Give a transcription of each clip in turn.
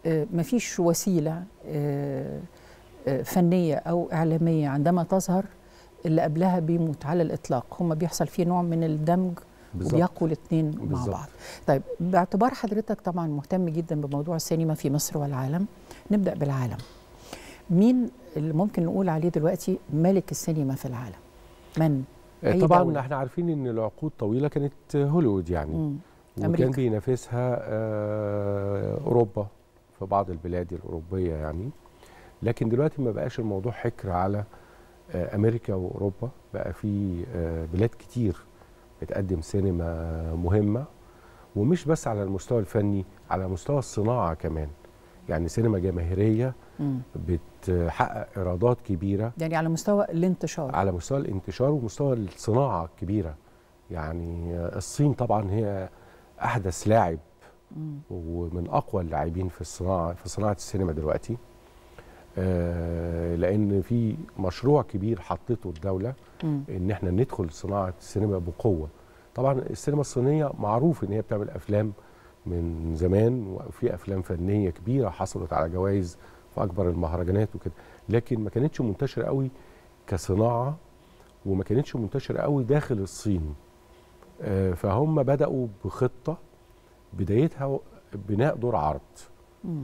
آه، مفيش وسيله آه، آه، فنيه او اعلاميه عندما تظهر اللي قبلها بيموت على الاطلاق هم بيحصل فيه نوع من الدمج بالظبط وبيقوا الاثنين مع بالظبط. بعض طيب باعتبار حضرتك طبعا مهتم جدا بموضوع السينما في مصر والعالم نبدا بالعالم مين اللي ممكن نقول عليه دلوقتي ملك السينما في العالم من آه، أي طبعا دولة؟ احنا عارفين ان العقود طويله كانت هوليوود يعني مم. وكان أمريكا. بينافسها آه، اوروبا في بعض البلاد الاوروبيه يعني لكن دلوقتي ما بقاش الموضوع حكر على آه، امريكا واوروبا بقى في آه، بلاد كتير بتقدم سينما مهمه ومش بس على المستوى الفني على مستوى الصناعه كمان يعني سينما جماهيريه مم. بتحقق ايرادات كبيره يعني على مستوى الانتشار على مستوى الانتشار ومستوى الصناعه الكبيره يعني الصين طبعا هي احدث لاعب مم. ومن اقوى اللاعبين في الصناعه في صناعه السينما دلوقتي آه، لان في مشروع كبير حطته الدوله مم. ان احنا ندخل صناعه السينما بقوه طبعا السينما الصينيه معروف ان هي بتعمل افلام من زمان وفي افلام فنيه كبيره حصلت على جوائز في اكبر المهرجانات وكده لكن ما كانتش منتشره قوي كصناعه وما كانتش منتشره قوي داخل الصين آه، فهم بداوا بخطه بدايتها بناء دور عرض مم.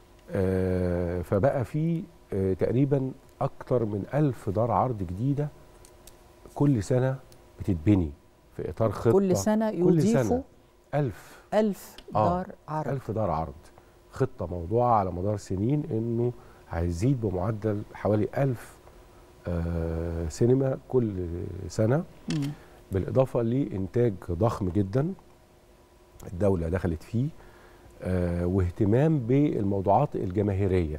آه، فبقى في آه، تقريبا اكتر من ألف دار عرض جديده كل سنه بتتبني في اطار خطه كل سنه كل يضيفوا سنة ألف ألف آه، دار عرض ألف دار عرض خطة موضوعة على مدار سنين إنه هيزيد بمعدل حوالي ألف آه سينما كل سنة مم. بالإضافة لإنتاج ضخم جدا الدولة دخلت فيه آه واهتمام بالموضوعات الجماهيرية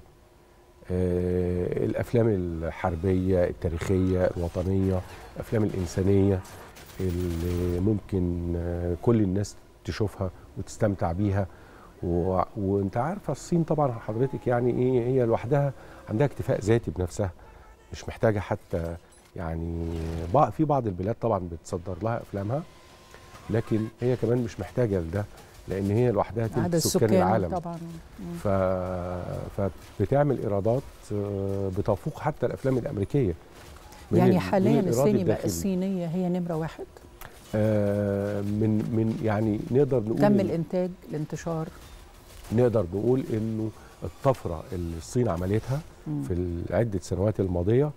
آه الأفلام الحربية التاريخية الوطنية الأفلام الإنسانية اللي ممكن آه كل الناس تشوفها وتستمتع بيها و... وانت عارفه الصين طبعا حضرتك يعني ايه هي لوحدها عندها اكتفاء ذاتي بنفسها مش محتاجه حتى يعني بع- في بعض البلاد طبعا بتصدر لها افلامها لكن هي كمان مش محتاجه لده لان هي لوحدها عدد تلت سكان السكان العالم طبعا مم. ف... فبتعمل ايرادات آه، بتفوق حتى الافلام الامريكيه من ال- يعني من حاليا الإيراد السينما الداخلي. الصينيه هي نمره واحد آه، من من يعني نقدر نقول كم إن- الانتاج الانتشار نقدر نقول انه الطفره اللي الصين عملتها مم. في العده سنوات الماضيه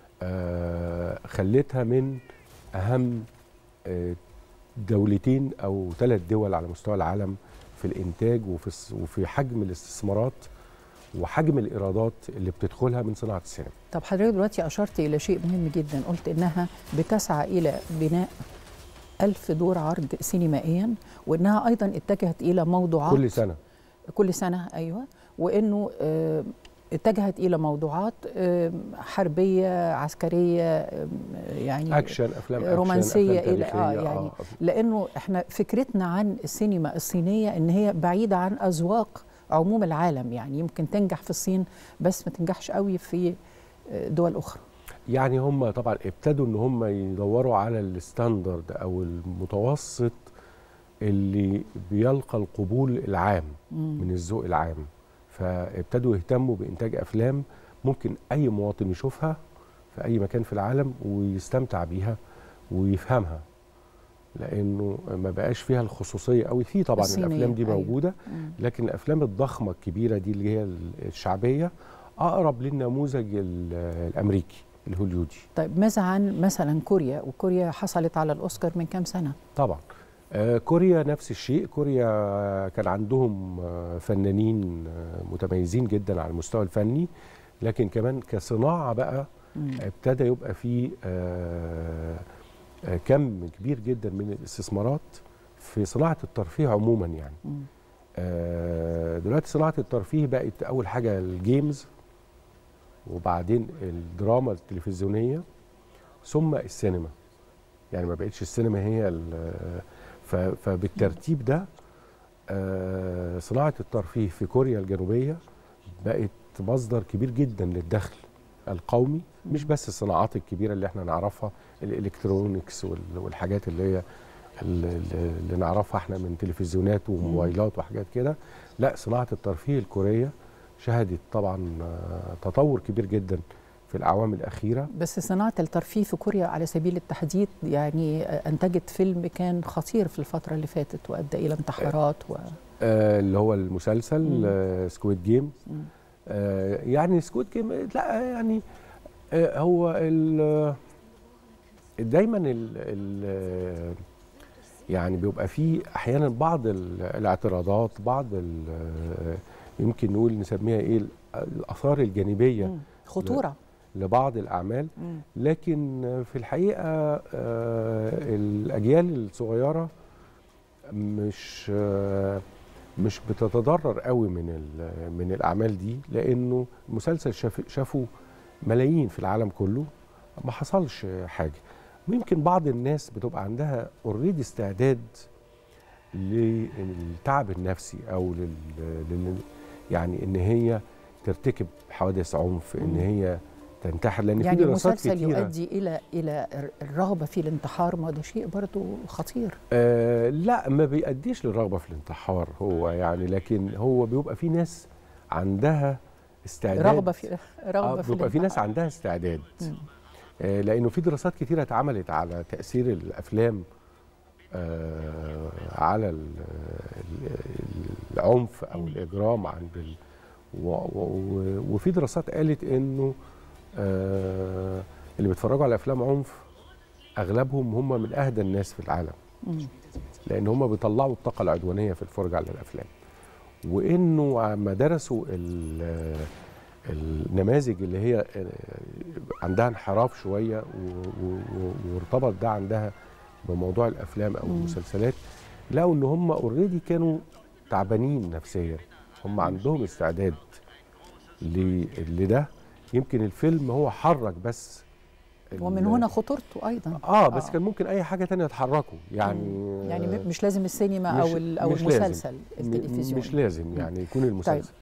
آه، خلتها من اهم آه، دولتين او ثلاث دول على مستوى العالم في الانتاج وفي الس- وفي حجم الاستثمارات وحجم الايرادات اللي بتدخلها من صناعه السينما طب حضرتك دلوقتي اشرت الى شيء مهم جدا قلت انها بتسعى الى بناء ألف دور عرض سينمائيا وانها ايضا اتجهت الى موضوعات كل سنه كل سنه ايوه وانه آه، اتجهت الى موضوعات آه، حربيه عسكريه آه، يعني اكشن افلام أكشن، رومانسية أفلام إلى- آه، تاريخية، يعني لانه احنا فكرتنا عن السينما الصينيه ان هي بعيده عن اذواق عموم العالم يعني يمكن تنجح في الصين بس ما تنجحش قوي في آه، دول اخرى يعني هم طبعا ابتدوا ان هم يدوروا على الستاندرد او المتوسط اللي بيلقى القبول العام مم. من الذوق العام فابتدوا يهتموا بانتاج افلام ممكن اي مواطن يشوفها في اي مكان في العالم ويستمتع بيها ويفهمها لانه ما بقاش فيها الخصوصيه قوي في طبعا الصينية، الافلام دي أيوة. موجوده مم. لكن الافلام الضخمه الكبيره دي اللي هي الشعبيه اقرب للنموذج ال- الامريكي الهوليودي طيب ماذا عن مثلا كوريا وكوريا حصلت على الاوسكار من كام سنه طبعا آه، كوريا نفس الشيء كوريا كان عندهم آه، فنانين آه، متميزين جدا على المستوى الفني لكن كمان كصناعه بقى مم. ابتدى يبقى في آه، آه، كم كبير جدا من الاستثمارات في صناعه الترفيه عموما يعني مم. آه، دلوقتي صناعه الترفيه بقت اول حاجه الجيمز وبعدين الدراما التلفزيونيه ثم السينما يعني ما بقتش السينما هي ال- ف- فبالترتيب ده آه، صناعه الترفيه في كوريا الجنوبيه بقت مصدر كبير جدا للدخل القومي مش بس الصناعات الكبيره اللي احنا نعرفها الالكترونيكس وال- والحاجات اللي هي ال- ال- اللي نعرفها احنا من تلفزيونات وموبايلات وحاجات كده لا صناعه الترفيه الكوريه شهدت طبعا آه، تطور كبير جدا في الاعوام الاخيره بس صناعة الترفيه في كوريا على سبيل التحديد يعني أنتجت فيلم كان خطير في الفترة اللي فاتت وأدى إلى انتحارات و... آه، اللي هو المسلسل مم. سكويد جيم مم. يعني سكويد جيم لا يعني آه، هو ال- دايما ال ال يعني بيبقى فيه احيانا بعض ال- الاعتراضات بعض ال- يمكن نقول نسميها ايه الاثار الجانبيه مم. خطورة لبعض الاعمال مم. لكن في الحقيقه آه، الاجيال الصغيره مش آه، مش بتتضرر قوي من ال- من الاعمال دي لانه المسلسل شاف شافه ملايين في العالم كله ما حصلش حاجه ويمكن بعض الناس بتبقى عندها اوريدي استعداد للتعب النفسي او لل, لل يعني ان هي ترتكب حوادث عنف ان مم. هي تنتحر لان يعني في دراسات مسلسل كتيره يؤدي إلى إلى الرغبة في الانتحار ما ده شيء برضو خطير آه لا ما بيأديش للرغبه في الانتحار هو يعني لكن هو بيبقى في ناس عندها استعداد رغبة في رغبة آه في بيبقى في ناس الانتحار. عندها استعداد مم. آه لانه في دراسات كتيره اتعملت على تاثير الافلام آه على ال- ال- العنف او مم. الاجرام عند ال و و وفي دراسات قالت انه آه اللي بيتفرجوا على افلام عنف اغلبهم هم من اهدى الناس في العالم مم. لان هم بيطلعوا الطاقه العدوانيه في الفرجه على الافلام وانه عما درسوا ال- النماذج اللي هي عندها انحراف شويه و- و- وارتبط ده عندها بموضوع الافلام او مم. المسلسلات لقوا ان هم اوريدي كانوا تعبانين نفسيا هم عندهم استعداد ل- لده يمكن الفيلم هو حرك بس ال- ومن هنا خطورته أيضا اه بس آه. كان ممكن اي حاجه تانية تحركه يعني يعني م- مش لازم السينما مش- أو ال- أو مش لازم. المسلسل م- التلفزيوني مش لازم يعني يكون المسلسل